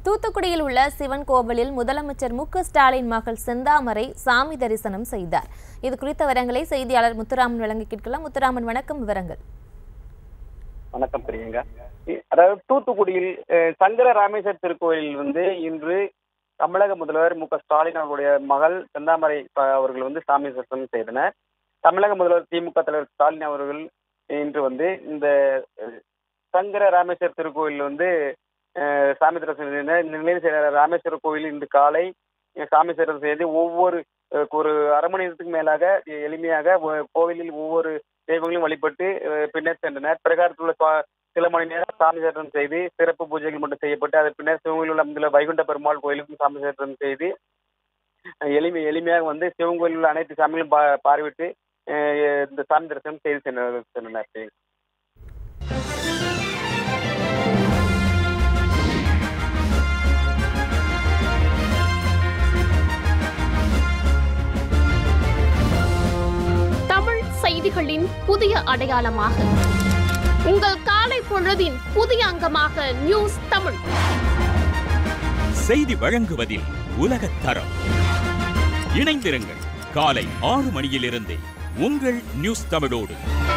தூத்துக்குடியில் உள்ள சிவன் கோவிலில் முதலமைச்சர் மு க ஸ்டாலின் மகள் செந்தாமரை சாமி தரிசனம் செய்தார் இது குறித்த விவரங்களை செய்தியாளர் முத்துராமன் வழங்கி கேட்கலாம் முத்துராமன் வணக்கம் விவரங்கள் வணக்கம் பிரியங்கா இ- அதாவது தூத்துக்குடியில் அஹ், சங்கர ராமேஸ்வர் திருக்கோயிலில் வந்து இன்று தமிழக முதல்வர் மு க ஸ்டாலின் அவர்களுடைய மகள் செந்தாமரை ப- அவர்கள் வந்து சாமி தரிசனம் செய்தனர் தமிழக முதல்வர் திமுக தலைவர் ஸ்டாலின் அவர்கள் இன்று வந்து இந்த அஹ், சங்கர ராமேஸ்வர் திருக்கோயில் வந்து அஹ், சாமி தரிசனம் செய்தனர் இந்த நிலையில் செய்த ராமேஸ்வர கோயில் இன்று காலை அஹ், சாமி தரிசனம் செய்து ஒவ்வொரு அஹ், ஒரு அரை மணி நேரத்துக்கு மேலாக எளிமையாக ஒ- கோவிலில் ஒவ்வொரு தெய்வங்களையும் வழிபட்டு அஹ், பின்னர் சென்றனர் பிரகாரத்தில் உள்ள சுவா- சில மணி நேரம் சாமி தரிசனம் செய்து சிறப்பு பூஜைகள் மட்டும் செய்யப்பட்டு அதன் பின்னர் சிவகோயில் உள்ள அமைந்துள்ள வைகுண்ட பெருமாள் கோயிலுக்கும் சாமி தரிசனம் செய்து அஹ், எளிமை எளிமையாக வந்து சிவன் கோயிலில் உள்ள அனைத்து சாமிகளும் பா பார்வையிட்டு அஹ், இந்த சாமி தரிசனம் செய்து சென்ற- சென்றனர் தமிழ் செய்திகளின் புதிய அடையாளமாக உங்கள் காலை பொழுதின் புதிய அங்கமாக நியூஸ் தமிழ் செய்தி வழங்குவதில் உலகத் தரம் இணைந்திருங்கள் காலை ஆறு மணியிலிருந்தே உங்கள் நியூஸ் தமிழோடு